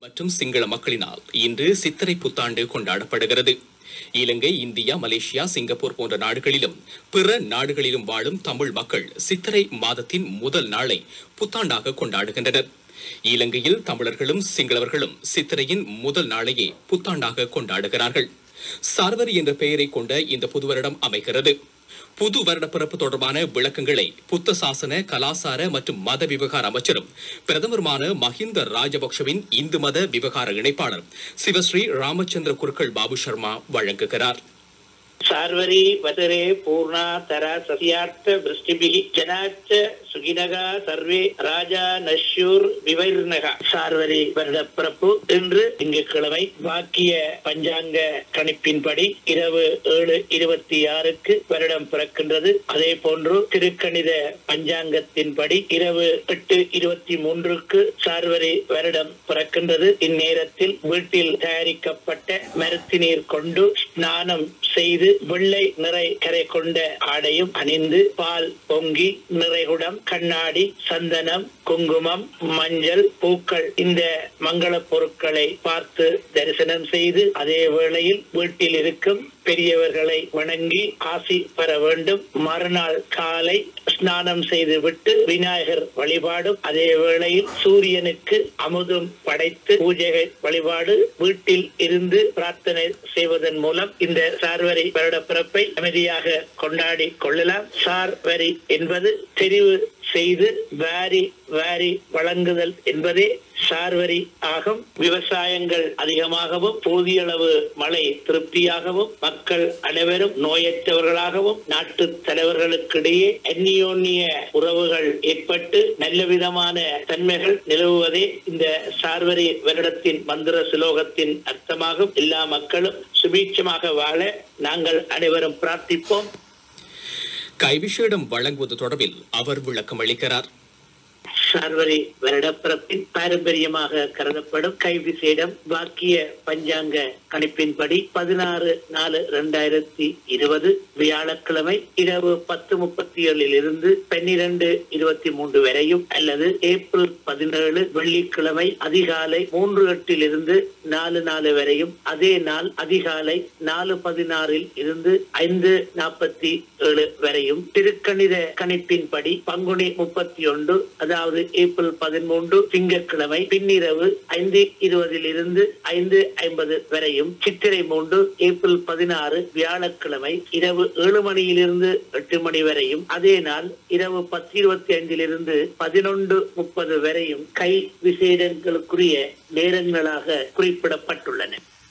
மற்றும் சிங்கள மக்களினால் இன்று சித்திரை புத்தாண்டு கொண்டாடப்படுகிறது இலங்கை இந்தியா மலேசியா சிங்கப்பூர் போன்ற நாடுகளிலும் பிற நாடுகளிலும் வாழும் தமிழ் மக்கள் சித்திரை மாதத்தின் முதல் நாளை புத்தாண்டாக கொண்டாடுகின்றனர் இலங்கையில் தமிழர்களும் சிங்களவர்களும் சித்திரையின் முதல் நாளையே புத்தாண்டாக கொண்டாடுகிறார்கள் சார்வரி என்ற பெயரை கொண்ட இந்த புது வருடம் அமைகிறது புது வருட பிறப்பு தொடர்பான விளக்கங்களை புத்த சாசன கலாசார மற்றும் மத விவகார அமைச்சரும் பிரதமருமான மஹிந்த ராஜபக்ஷவின் இந்து மத விவகார இணைப்பாளர் சிவஸ்ரீ ராமச்சந்திர குருக்கள் பாபு சர்மா வழங்குகிறார் சார்வரி வதரே பூர்ணா தர சசியார்த்த விருஷ்டிபிகி ஜனாச்ச சுகினகா சர்வே ராஜா நஷ்யூர் விவைர்ணகா சார்வரி வருட பிறப்பு இன்று திங்கட்கிழமை வாக்கிய பஞ்சாங்க கணிப்பின்படி இரவு ஏழு இருபத்தி ஆறுக்கு வருடம் பிறக்கின்றது அதே போன்று திருக்கணித பஞ்சாங்கத்தின்படி இரவு எட்டு இருபத்தி மூன்றுக்கு சார்வரி வருடம் பிறக்கின்றது இந்நேரத்தில் வீட்டில் தயாரிக்கப்பட்ட மருத்துநீர் கொண்டு ஸ்நானம் செய்து வெள்ளை நிறை கரை கொண்ட ஆடையும் அணிந்து பால் பொங்கி நிறைகுடம் கண்ணாடி சந்தனம் குங்குமம் மஞ்சள் பூக்கள் இந்த மங்கள பொருட்களை பார்த்து தரிசனம் செய்து அதே வேளையில் வீட்டில் இருக்கும் பெரியவர்களை வணங்கி ஆசி பெற வேண்டும் மறுநாள் காலை ஸ்நானம் செய்து விட்டு விநாயகர் வழிபாடும் அதே வேளையில் சூரியனுக்கு அமுதும் படைத்து பூஜை வழிபாடு வீட்டில் இருந்து பிரார்த்தனை செய்வதன் மூலம் இந்த சார்வரி வருட பிறப்பை அமைதியாக கொண்டாடி கொள்ளலாம் சார்வரி என்பது தெரிவு செய்து வாரி வாரி வழங்குதல் என்பதே சார்வரி ஆகும் விவசாயங்கள் அதிகமாகவும் போதிய அளவு மழை திருப்தியாகவும் மக்கள் அனைவரும் நோயற்றவர்களாகவும் நாட்டு தலைவர்களுக்கிடையே அந்நியோன்னிய உறவுகள் ஏற்பட்டு நல்ல விதமான தன்மைகள் நிலவுவதே இந்த சார்வரி வருடத்தின் மந்திர சுலோகத்தின் அர்த்தமாகும் எல்லா மக்களும் சுபீட்சமாக வாழ நாங்கள் அனைவரும் பிரார்த்திப்போம் கைவிஷேடம் வழங்குவது தொடர்பில் அவர் விளக்கம் அளிக்கிறார் சார்வரி வருடப்பிறப்பின் பாரம்பரியமாக கருதப்படும் கைவிசேடம் வாக்கிய பஞ்சாங்க கணிப்பின்படி பதினாறு நாலு இரண்டாயிரத்தி இருபது வியாழக்கிழமை இரவு பத்து முப்பத்தி ஏழில் இருந்து பன்னிரண்டு இருபத்தி மூன்று வரையும் அல்லது ஏப்ரல் பதினேழு வெள்ளிக்கிழமை அதிகாலை மூன்று எட்டில் இருந்து நாலு நாலு வரையும் அதே நாள் அதிகாலை நாலு பதினாறில் இருந்து ஐந்து நாற்பத்தி ஏழு வரையும் திருக்கணித கணிப்பின்படி பங்குனி முப்பத்தி ஒன்று அதாவது ஏப்ரல் பதிமூன்று திங்கட்கிழமை பின்னிரவு ஐந்து இருபதில் இருந்து ஐந்து ஐம்பது வரையும் சித்திரை மூன்று ஏப்ரல் பதினாறு வியாழக்கிழமை இரவு ஏழு மணியிலிருந்து எட்டு மணி வரையும் அதே நாள் இரவு பத்து இருபத்தி ஐந்திலிருந்து பதினொன்று முப்பது வரையும் கை விசேடங்களுக்குரிய நேரங்களாக குறிப்பிடப்பட்டுள்ளன